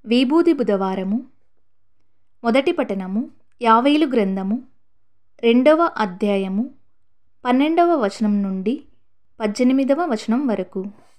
విభూది బుధవారము మొదటి పఠనము యావేలు గ్రంథము రెండవ అధ్యాయము పన్నెండవ వచనం నుండి పద్దెనిమిదవ వచనం వరకు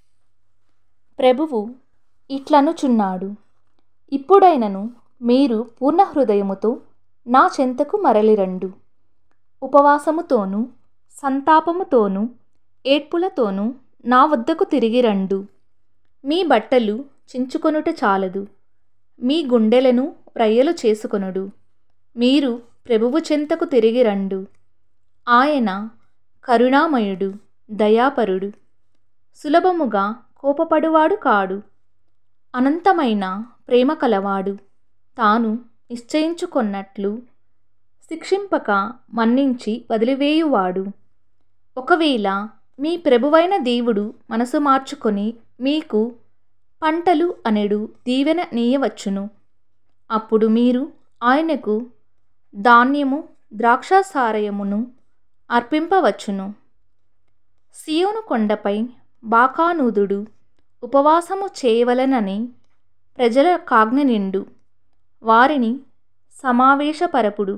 ప్రభువు ఇట్లనుచున్నాడు ఇప్పుడైనను మీరు పూర్ణ హృదయముతో నా చెంతకు మరలిరండు ఉపవాసముతోనూ సంతాపముతోనూ ఏడ్పులతోనూ నా వద్దకు తిరిగి రండు మీ బట్టలు చించుకొనుట చాలదు మీ గుండెలను రయ్యలు చేసుకొనుడు మీరు ప్రభువు చెంతకు తిరిగి రండు ఆయన కరుణామయుడు దయాపరుడు సులభముగా కోపపడువాడు కాడు అనంతమైన ప్రేమ కలవాడు తాను నిశ్చయించుకొన్నట్లు శిక్షింపక మన్నించి వదిలివేయువాడు ఒకవేళ మీ ప్రభువైన దేవుడు మనసు మార్చుకొని మీకు పంటలు అనెడు దీవెన నీయవచ్చును అప్పుడు మీరు ఆయనకు ధాన్యము ద్రాక్షాసారయమును అర్పింపవచ్చును సియోను కొండపై బాకానూదుడు ఉపవాసము చేయవలనని ప్రజల కాజ్ఞ నిండు వారిని సమావేశపరపుడు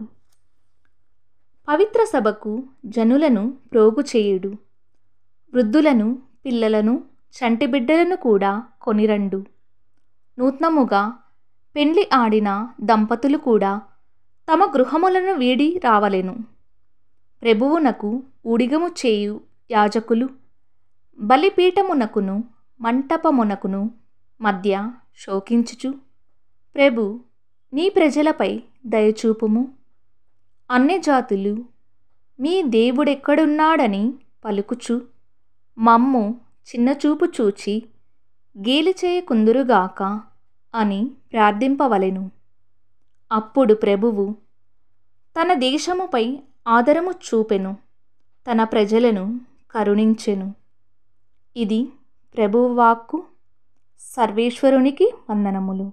పవిత్ర సభకు జనులను ప్రోగు చేయుడు వృద్ధులను పిల్లలను చంటి బిడ్డలను కూడా కొనిరండు నూతనముగా పెండ్లి ఆడిన దంపతులు కూడా తమ గృహములను వీడి రావలెను ప్రభువునకు ఊడిగము చేయు యాజకులు బలిపీఠమునకును మంటపమునకును మధ్య శోకించుచు ప్రభు నీ ప్రజలపై దయచూపుము అన్యజాతులు మీ దేవుడెక్కడున్నాడని పలుకుచు మమ్ము చిన్నచూపు చూచి గేలి చేయకుందురుగాక అని ప్రార్థింపవలెను అప్పుడు ప్రభువు తన దేశముపై ఆదరము చూపెను తన ప్రజలను కరుణించెను ఇది ప్రభువు వాక్కు సర్వేశ్వరునికి వందనములు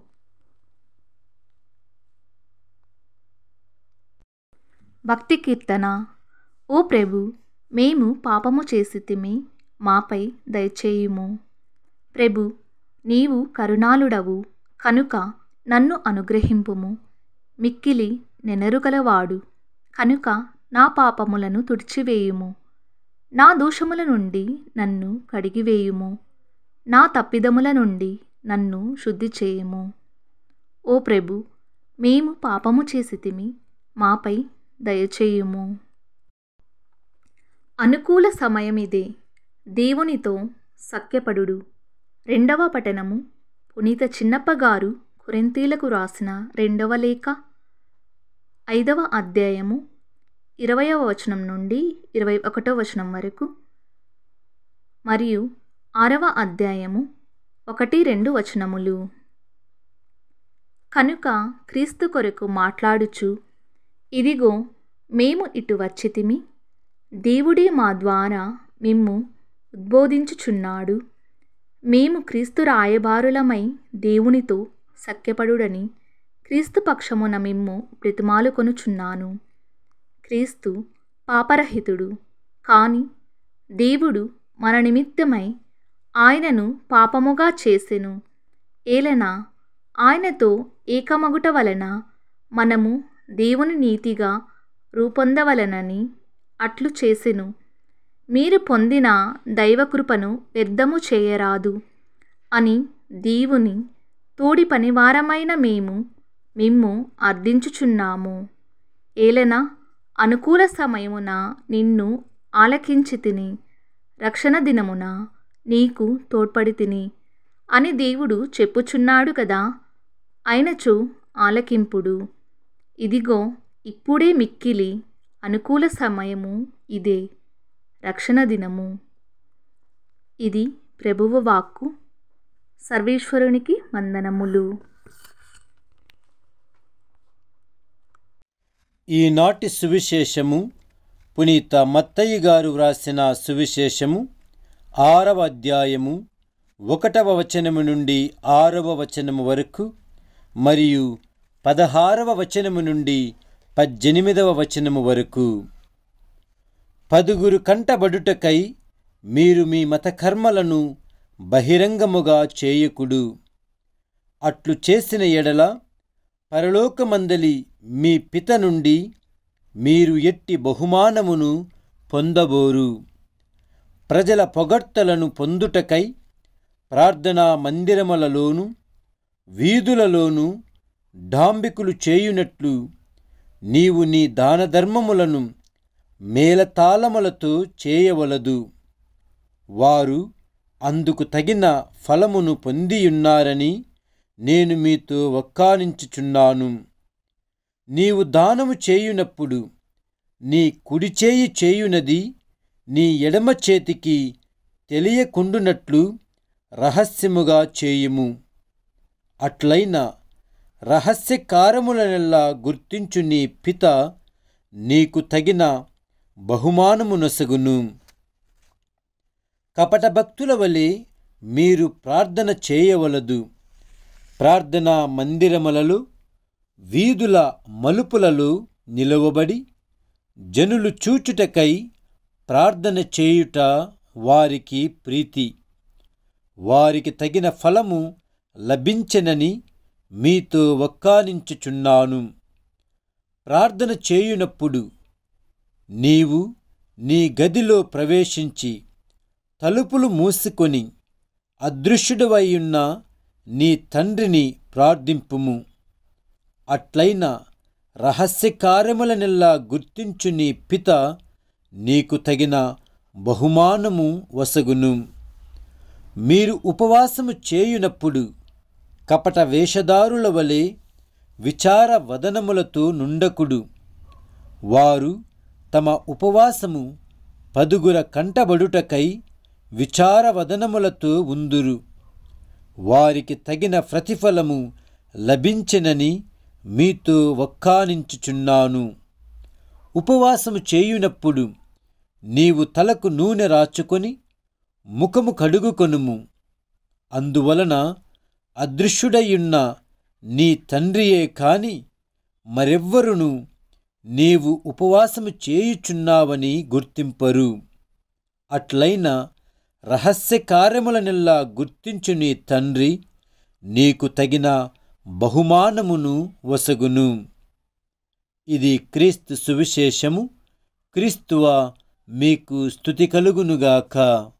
భక్తి కీర్తన ఓ ప్రభు మేము పాపము చేసితిమి మాపై దయచేయుము ప్రభు నీవు కరుణాలుడవు కనుక నన్ను అనుగ్రహింపుము మిక్కిలి నెనరుగలవాడు కనుక నా పాపములను తుడిచివేయుము నా దోషముల నుండి నన్ను కడిగివేయుము నా తప్పిదముల నుండి నన్ను శుద్ధి చేయుము ఓ ప్రభు మేము పాపము చేసితిమి మాపై దయచేయుము అనుకూల సమయమిదే దేవునితో సఖ్యపడుడు రెండవ పఠనము పునీత చిన్నప్ప గారు కొరింతీలకు రాసిన రెండవ లేఖ ఐదవ అధ్యాయము ఇరవయవ వచనం నుండి ఇరవై ఒకటవ వచనం వరకు మరియు ఆరవ అధ్యాయము ఒకటి రెండు వచనములు కనుక క్రీస్తు కొరకు మాట్లాడుచు ఇదిగో మేము ఇటు వచ్చితిమి దేవుడే మా ద్వారా మిమ్ము ఉద్బోధించుచున్నాడు మేము క్రీస్తు రాయబారులమై దేవునితో సఖ్యపడుడని క్రీస్తు పక్షమున మిమ్ము బ్రతిమాలు కొనుచున్నాను క్రీస్తు పాపరహితుడు కాని దేవుడు మన నిమిత్తమై ఆయనను పాపముగా చేసెను ఏలన ఆయనతో ఏకమగుట వలన మనము దేవుని నీతిగా రూపొందవలనని అట్లు చేసెను మీరు పొందిన దైవకృపను వ్యర్థము చేయరాదు అని దేవుని తోడి పనివారమైన మేము మిమ్ము అర్థించుచున్నాము ఏలన అనుకూల సమయమున నిన్ను ఆలకించి తిని రక్షణ దినమున నీకు తోడ్పడి తిని అని దేవుడు చెప్పుచున్నాడు కదా అయినచో ఆలకింపుడు ఇదిగో ఇప్పుడే మిక్కిలి అనుకూల సమయము ఇదే రక్షణ దినము ఇది ప్రభువు వాక్కు సర్వేశ్వరునికి వందనములు ఈనాటి సువిశేషము పునీత మత్తయ్య గారు వ్రాసిన సువిశేషము ఆరవ అధ్యాయము ఒకటవ వచనము నుండి ఆరవ వచనము వరకు మరియు పదహారవ వచనము నుండి పద్దెనిమిదవ వచనము వరకు పదుగురు కంటబడుటకై మీరు మీ మతకర్మలను బహిరంగముగా చేయకుడు అట్లు చేసిన ఎడల పరలోకమందలి మీ పిత నుండి మీరు ఎట్టి బహుమానమును పొందబోరు ప్రజల పొగడ్తలను పొందుటకై ప్రార్థనా మందిరములలోను వీధులలోను డాంబికులు చేయునట్లు నీవు నీ దానధర్మములను మేళతాళములతో చేయవలదు వారు అందుకు తగిన ఫలమును పొందియున్నారని నేను మీతో వక్కానించుచున్నాను నీవు దానము చేయునప్పుడు నీ కుడి చేయి చేయునది నీ ఎడమ చేతికి తెలియకుండునట్లు రహస్యముగా చేయుము అట్లైన రహస్య కార్యములనెల్లా గుర్తించు నీ పిత నీకు తగిన బహుమానమునొసగును కపట భక్తుల వలె మీరు ప్రార్థన చేయవలదు ప్రార్థనా మందిరములలో వీధుల మలుపులలో నిలవబడి జనులు చూచుటకై ప్రార్థన చేయుట వారికి ప్రీతి వారికి తగిన ఫలము లభించెనని మీతో వక్కానించుచున్నాను ప్రార్థన చేయునప్పుడు నీవు నీ గదిలో ప్రవేశించి తలుపులు మూసుకొని అదృశ్యుడవైయున్న నీ తండ్రిని ప్రార్థింపుము అట్లైన రహస్య కార్యములనెల్లా గుర్తించు నీ పిత నీకు తగిన బహుమానము వసగును మీరు ఉపవాసము చేయునప్పుడు కపట వేషధారుల వలె విచార వదనములతో నుండకుడు వారు తమ ఉపవాసము పదుగుర కంటబడుటకై విచారవదనములతో ఉందురు వారికి తగిన ప్రతిఫలము లభించెనని మీతో వక్కానించుచున్నాను ఉపవాసము చేయునప్పుడు నీవు తలకు నూనె రాచుకొని ముఖము కడుగుకొనుము అందువలన అదృశ్యుడయ్యున్న నీ తండ్రియే కాని మరెవ్వరును నీవు ఉపవాసము చేయుచున్నావని గుర్తింపరు అట్లైన రహస్య కార్యములనెల్లా గుర్తించు నీ తండ్రి నీకు తగిన బహుమానమును వసగును ఇది క్రీస్తు సువిశేషము క్రీస్తువ మీకు స్థుతి కలుగునుగాక